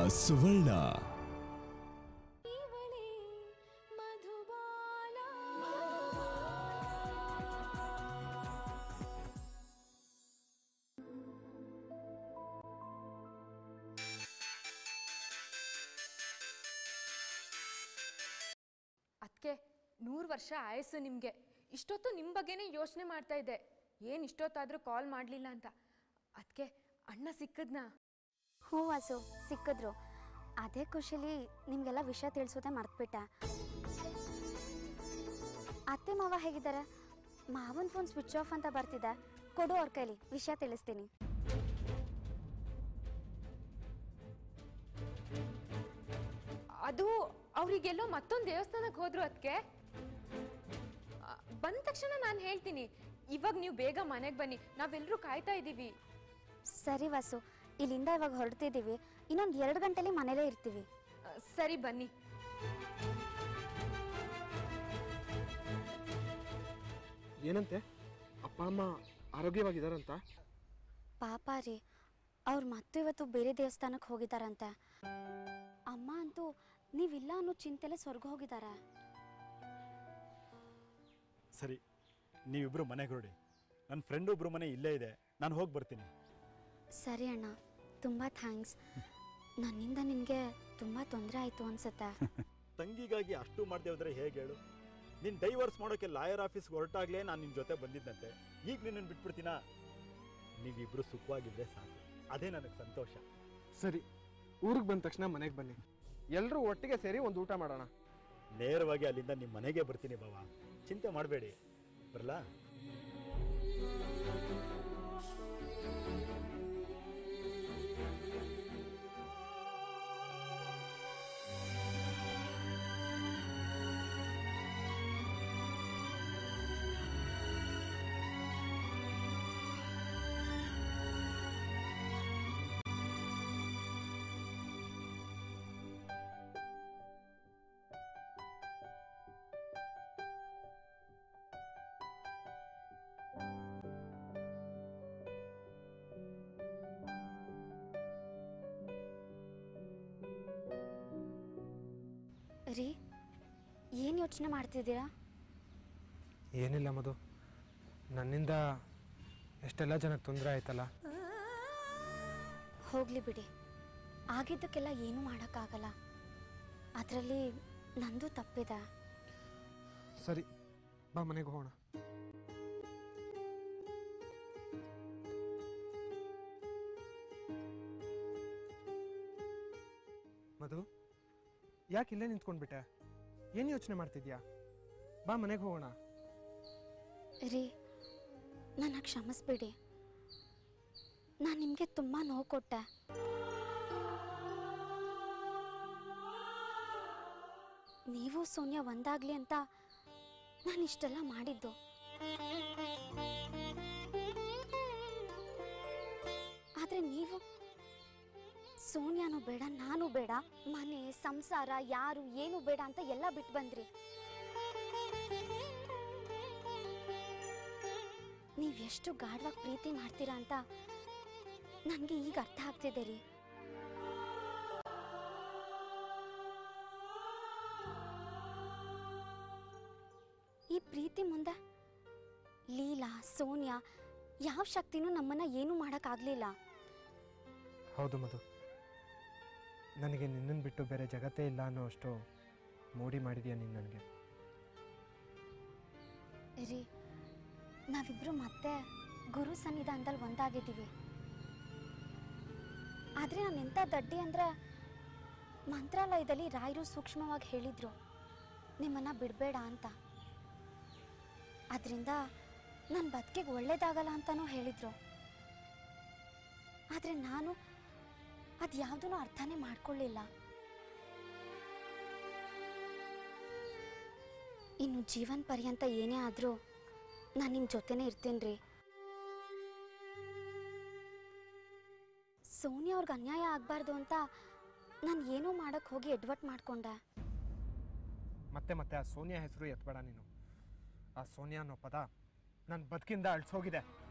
ಸುವರ್ಣ ಇವಳೇ ಮಧುಬಾಲ ಅದಕ್ಕೆ ನೂರು ವರ್ಷ ಆಯಸ್ಸು ನಿಮಗೆ ಇಷ್ಟೊತ್ತು ನಿಮ್ಮ ಬಗ್ಗೆನೇ ಯೋಚನೆ ಮಾಡ್ತಾ ಇದ್ದೆ ಏನು ಇಷ್ಟೊತ್ತಾದರೂ ಕಾಲ್ ಮಾಡಲಿಲ್ಲ ಅಂತ ಅದಕ್ಕೆ ಅಣ್ಣ ಸಿಕ್ಕದ್ನಾ ಹ್ಞೂ ವಾಸು ಸಿಕ್ಕಿದ್ರು ಅದೇ ಖುಷಿಲಿ ನಿಮಗೆಲ್ಲ ವಿಷಯ ತಿಳಿಸೋದೇ ಮರ್ತ್ಬಿಟ್ಟೆ ಅತ್ತೆ ಮಾವ ಹೇಗಿದ್ದಾರೆ ಮಾವನ ಫೋನ್ ಸ್ವಿಚ್ ಆಫ್ ಅಂತ ಬರ್ತಿದೆ ಕೊಡು ಅವ್ರ ಕೈಲಿ ವಿಷಯ ತಿಳಿಸ್ತೀನಿ ಅದು ಅವರಿಗೆಲ್ಲೋ ಮತ್ತೊಂದು ದೇವಸ್ಥಾನಕ್ಕೆ ಹೋದ್ರು ಅದಕ್ಕೆ ಬಂದ ತಕ್ಷಣ ನಾನು ಹೇಳ್ತೀನಿ ಇವಾಗ ನೀವು ಬೇಗ ಮನೆಗೆ ಬನ್ನಿ ನಾವೆಲ್ಲರೂ ಕಾಯ್ತಾ ಇದ್ದೀವಿ ಸರಿ ವಾಸು ಇಲ್ಲಿಂದ ಇವಾಗ ಹೊರಡ್ತಿದ್ದೀವಿ ಇನ್ನೊಂದು ಎರಡು ಗಂಟೆಲಿ ಮನೇಲೇ ಇರ್ತೀವಿ ಆ, ಸರಿ ಬನ್ನಿ ಏನಂತೆ ಅಪ್ಪ ಅಮ್ಮ ಆರೋಗ್ಯವಾಗಿದ್ದಾರಂತ ಪಾಪ ರೀ ಅವ್ರು ಮತ್ತೆ ಇವತ್ತು ಬೇರೆ ದೇವಸ್ಥಾನಕ್ಕೆ ಹೋಗಿದಾರಂತೆ ಅಮ್ಮ ಅಂತೂ ನೀವಿಲ್ಲ ಅನ್ನೋ ಚಿಂತೆಲೆ ಸ್ವರ್ಗ ಹೋಗಿದ್ದಾರೆ ಸರಿ ನೀವಿಬ್ರು ಮನೆಗೆ ಹೊರಡಿ ನನ್ನ ಫ್ರೆಂಡ್ ಒಬ್ರು ಮನೆ ಇಲ್ಲೇ ಇದೆ ನಾನು ಹೋಗಿ ಬರ್ತೀನಿ ಸರಿ ಅಣ್ಣ ತುಂಬ ಥ್ಯಾಂಕ್ಸ್ ನನ್ನಿಂದ ನಿನಗೆ ತುಂಬ ತೊಂದರೆ ಆಯಿತು ಅನ್ಸುತ್ತೆ ತಂಗಿಗಾಗಿ ಅಷ್ಟು ಮಾಡದೆ ಹೋದ್ರೆ ಹೇಗೆ ಹೇಳು ನಿನ್ನ ಡೈವರ್ಸ್ ಮಾಡೋಕೆ ಲಾಯರ್ ಆಫೀಸ್ಗೆ ಹೊರಟಾಗ್ಲೇ ನಾನು ನಿನ್ನ ಜೊತೆ ಬಂದಿದ್ದಂತೆ ಈಗ ನಿನ್ನನ್ನು ಬಿಟ್ಬಿಡ್ತೀನಾ ನೀವಿಬ್ರು ಸುಖವಾಗಿದ್ರೆ ಸಾಕು ಅದೇ ನನಗೆ ಸಂತೋಷ ಸರಿ ಊರಿಗೆ ಬಂದ ತಕ್ಷಣ ಮನೆಗೆ ಬನ್ನಿ ಎಲ್ಲರೂ ಒಟ್ಟಿಗೆ ಸೇರಿ ಒಂದು ಊಟ ಮಾಡೋಣ ನೇರವಾಗಿ ಅಲ್ಲಿಂದ ನಿಮ್ಮ ಮನೆಗೆ ಬರ್ತೀನಿ ಬಾವ ಚಿಂತೆ ಮಾಡಬೇಡಿ ಬರಲಾ ರೀ ಏನು ಯೋಚನೆ ಮಾಡ್ತಿದ್ದೀರಾ ಏನಿಲ್ಲ ಮಧು ನನ್ನಿಂದ ಎಷ್ಟೆಲ್ಲ ಜನಕ್ಕೆ ತೊಂದರೆ ಆಯ್ತಲ್ಲ ಹೋಗಲಿ ಬಿಡಿ ಆಗಿದ್ದಕ್ಕೆಲ್ಲ ಏನೂ ಮಾಡೋಕ್ಕಾಗಲ್ಲ ಅದರಲ್ಲಿ ನಂದು ತಪ್ಪಿದೆ ಸರಿ ಬಾ ಮನೆಗೆ ಹೋಗೋಣ ಮಧು ಯಾಕೆ ಇಲ್ಲೇ ನಿಂತ್ಕೊಂಡ್ಬಿಟ್ಟೆ ಏನು ಯೋಚನೆ ಮಾಡ್ತಿದ್ಯಾ ಬಾ ಮನೆಗೆ ಹೋಗೋಣ ರೀ ನನ್ನ ಕ್ಷಮಿಸ್ಬಿಡಿ ನಾನು ನಿಮಗೆ ತುಂಬ ನೋವು ಕೊಟ್ಟೆ ನೀವು ಸೋನಿಯಾ ಒಂದಾಗ್ಲಿ ಅಂತ ನಾನು ಇಷ್ಟೆಲ್ಲ ಮಾಡಿದ್ದು ಆದ್ರೆ ನೀವು ಸೋನಿಯಾನು ಬೇಡ ನಾನು ಬೇಡ ಮನೆ ಸಂಸಾರ ಯಾರು ಏನು ಬೇಡ ಅಂತ ಎಲ್ಲ ಬಿಟ್ಟು ಬಂದ್ರಿ ನೀವ್ ಎಷ್ಟು ಗಾಢವಾಗಿ ಪ್ರೀತಿ ಮಾಡ್ತೀರಾ ಅಂತ ನನಗೆ ಈಗ ಅರ್ಥ ಆಗ್ತಿದೆ ರೀ ಈ ಪ್ರೀತಿ ಮುಂದೆ ಲೀಲಾ ಸೋನಿಯಾ ಯಾವ ಶಕ್ತಿನೂ ನಮ್ಮನ್ನ ಏನು ಮಾಡೋಕ್ಕಾಗಲಿಲ್ಲ ಹೌದು ಮಧು ನನಗೆ ನಿನ್ನನ್ನು ಬಿಟ್ಟು ಬೇರೆ ಜಗತ್ತೇ ಇಲ್ಲ ಅನ್ನೋ ಅಷ್ಟು ಮೋಡಿ ಮಾಡಿದ್ಯಾ ನೀನು ನನಗೆ ರೀ ನಾವಿಬ್ರು ಮತ್ತೆ ಗುರು ಸನ್ನಿಧಾನದಲ್ಲಿ ಒಂದಾಗಿದ್ದೀವಿ ಆದ್ರೆ ನಾನು ಎಂಥ ದಡ್ಡಿ ಅಂದ್ರೆ ಮಂತ್ರಾಲಯದಲ್ಲಿ ರಾಯರು ಸೂಕ್ಷ್ಮವಾಗಿ ಹೇಳಿದ್ರು ನಿಮ್ಮನ್ನ ಬಿಡಬೇಡ ಅಂತ ಅದರಿಂದ ನನ್ನ ಬದುಕಿಗೆ ಒಳ್ಳೇದಾಗಲ್ಲ ಅಂತಾನೂ ಹೇಳಿದ್ರು ಆದರೆ ನಾನು ಅದು ಯಾವುದೂ ಅರ್ಥನೇ ಮಾಡ್ಕೊಳ್ಳಿಲ್ಲ ಇನ್ನು ಜೀವನ ಪರ್ಯಂತ ಏನೇ ಆದರೂ ನಾನು ನಿಮ್ಮ ಜೊತೆನೇ ಇರ್ತೀನಿ ರೀ ಸೋನಿಯಾ ಅವ್ರಿಗೆ ಅನ್ಯಾಯ ಆಗಬಾರ್ದು ಅಂತ ನಾನು ಏನೂ ಮಾಡೋಕ್ಕೆ ಹೋಗಿ ಎಡ್ವರ್ಟ್ ಮಾಡ್ಕೊಂಡೆ ಮತ್ತೆ ಮತ್ತೆ ಆ ಸೋನಿಯಾ ಹೆಸರು ಎತ್ಬೇಡ ನೀನು ಆ ಸೋನಿಯಾ ಅನ್ನೋ ಪದ ನನ್ನ ಬದುಕಿಂದ ಅಳಿಸೋಗಿದೆ